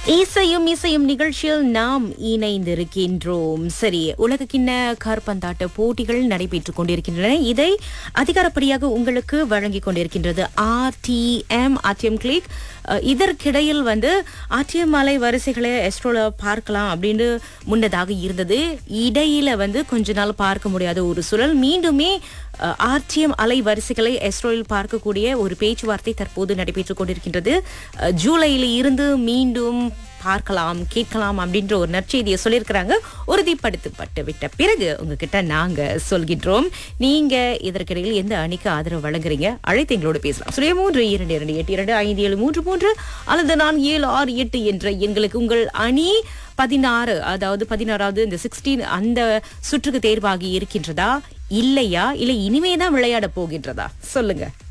இசையும் இசையும் நிகழ்ச்சியில் நாம் இணைந்திருக்கின்றோம் சரி உலக கிண்ண கார்பந்தாட்ட போட்டிகள் நடைபெற்றுக் கொண்டிருக்கின்றன இதை அதிகாரப்படியாக உங்களுக்கு வழங்கிக் கொண்டிருக்கின்றது ஆர்டிஎம் ஆர்டிஎம் கிளிக் அஹ், இதற்கிடையில் வந்து ஆர்டிஎம் அலை வரிசைகளை எஸ்ட்ரோல பார்க்கலாம் அப்படின்னு முன்னதாக இருந்தது இடையில வந்து கொஞ்ச நாள் பார்க்க முடியாத ஒரு சூழல் மீண்டுமே ஆர்டிஎம் அலை வரிசைகளை எஸ்ட்ரோவில் பார்க்கக்கூடிய ஒரு பேச்சுவார்த்தை தற்போது நடைபெற்றுக் கொண்டிருக்கின்றது அஹ், ஜூலையில இருந்து மீண்டும் பார்க்கலாம் கேட்கலாம் அப்படின்ற ஒரு நற்செய்தியை சொல்லியிருக்கிறாங்க உறுதிப்படுத்தப்பட்டு விட்ட பிறகு உங்ககிட்ட நாங்க சொல்கின்றோம் நீங்க இதற்கிடையில் எந்த அணிக்கு ஆதரவு வழங்குறீங்க அழைத்து எங்களோடு பேசலாம் சுய மூன்று இரண்டு இரண்டு எட்டு இரண்டு ஐந்து ஏழு மூன்று மூன்று அல்லது நான் ஏழு ஆறு எட்டு என்ற எண்களுக்கு உங்கள் அணி பதினாறு அதாவது பதினாறாவது இந்த சிக்ஸ்டீன் அந்த சுற்றுக்கு தேர்வாகி இருக்கின்றதா இல்லையா இல்லை இனிமேதான் விளையாட போகின்றதா சொல்லுங்க